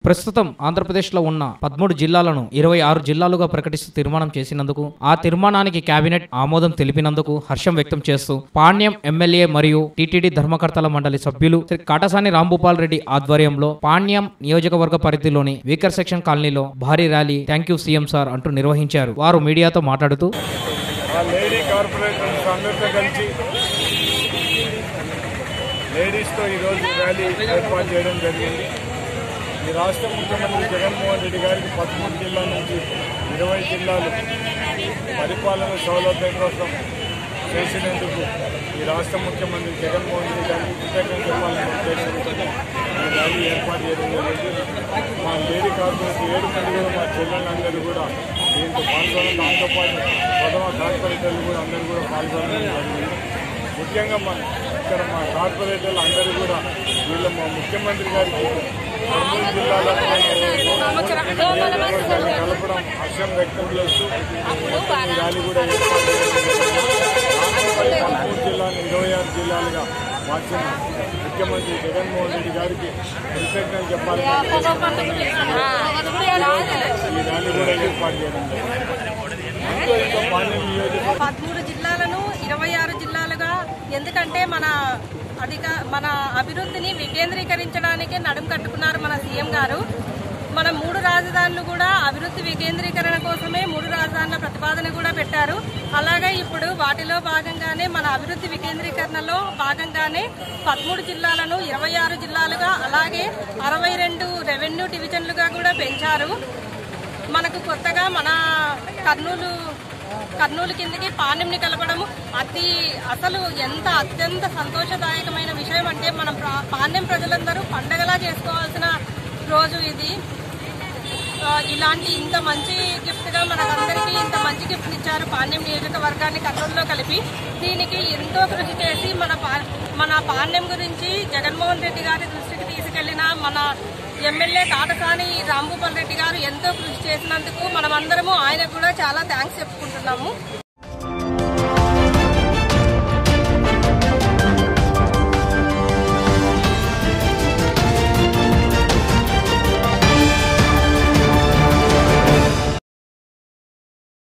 ప్రస్తుతం ఆంధ్రప్రదేశ్లో ఉన్న పదమూడు జిల్లాలను ఇరవై ఆరు జిల్లాలుగా ప్రకటిస్తూ తీర్మానం చేసినందుకు ఆ తీర్మానానికి కేబినెట్ ఆమోదం తెలిపినందుకు హర్షం వ్యక్తం చేస్తూ పాణ్యం ఎమ్మెల్యే మరియు టీటీడీ ధర్మకర్తల మండలి సభ్యులు శ్రీ కాటసాని రాంభూపాల్ రెడ్డి ఆధ్వర్యంలో పాణ్యం నియోజకవర్గ పరిధిలోని వీకర్ సెక్షన్ కాలనీలో భారీ rally thank you CM sir అంటూ నిర్వహించారు వారు మీడియాతో మాట్లాడుతూ ఆ లేడీ కార్పొరేటర్స్ అందరితో కలిసి లేడీస్తో ఈరోజు ర్యాలీ ఏర్పాటు చేయడం జరిగింది ఈ రాష్ట్ర ముఖ్యమంత్రి జగన్మోహన్ రెడ్డి గారికి పదమూడు జిల్లాల నుంచి ఇరవై జిల్లాలు పరిపాలన సౌలభ్యం కోసం చేసినందుకు ఈ రాష్ట్ర ముఖ్యమంత్రి జగన్మోహన్ రెడ్డి గారికి కృతజ్ఞత చెప్పాలని ఉద్దేశంతో ఈ ర్యాలీ ఏర్పాటు చేయడం జరిగింది మా లేడీ కార్పొరేటర్ ఏడు మంది కూడా మా చెల్లెళ్ళందరూ కూడా దీంతో పాల్గొనడం దాంతోపాటు ప్రథమ కార్పొరేటర్లు కూడా అందరూ కూడా పాల్గొనడం జరిగింది ముఖ్యంగా మన ఇక్కడ మా కార్పొరేటర్లు అందరూ కూడా వీళ్ళ మా ముఖ్యమంత్రి గారికి కర్నూలు జిల్లాలో కలపడం హర్షం వ్యక్తం చేస్తూ మొత్తం ఈ ర్యాలీ కూడా ఏర్పాటు చేయడం జరిగింది. కర్నూలు జిల్లాను ఇరవై ఆరు జిల్లాలుగా మార్చిన ముఖ్యమంత్రి జగన్మోహన్ రెడ్డి గారికి కృతజ్ఞతలు చెప్పాలని ఈ ర్యాలీ కూడా ఏర్పాటు చేయడం జరిగింది ఇంకో ఇంకో పాండ్యం నియోజకవర్గం పదమూడు జిల్లాలను ఇరవై ఆరు జిల్లాలుగా ఎందుకంటే మన అధిక మన అభివృద్ధిని వికేంద్రీకరించడానికి నడుం కట్టుకున్నారు మన సీఎం గారు మన మూడు రాజధానులు కూడా అభివృద్ధి వికేంద్రీకరణ కోసమే మూడు రాజధానుల ప్రతిపాదన కూడా పెట్టారు అలాగే ఇప్పుడు వాటిలో భాగంగానే మన అభివృద్ధి వికేంద్రీకరణలో భాగంగానే పదమూడు జిల్లాలను ఇరవై ఆరు జిల్లాలుగా అలాగే అరవై రెండు రెవెన్యూ డివిజన్లుగా కూడా పెంచారు మనకు కొత్తగా మన కర్నూలు కర్నూలు కిందకి పాణ్యంని కలపడము అతి అసలు ఎంత అత్యంత సంతోషదాయకమైన విషయం అంటే మనం ప్రా- పాణ్యం ప్రజలందరూ పండగలా చేసుకోవాల్సిన రోజు ఇది ఆ, ఇలాంటి ఇంత మంచి గిఫ్ట్ గా మనకందరికీ ఇంత మంచి గిఫ్ట్ ఇచ్చారు పాణ్యం నియోజకవర్గాన్ని కర్నూలులో కలిపి దీనికి ఎంతో కృషి చేసి మన పా- మన పాణ్యం గురించి జగన్మోహన్ రెడ్డి గారి దృష్టికి తీసుకెళ్లిన మన ఎమ్మెల్యే కాటసాని రాంభూపాల్ రెడ్డి గారు ఎంతో కృషి చేసినందుకు మనమందరము ఆయనకు కూడా చాలా థ్యాంక్స్ చెప్పుకుంటున్నాము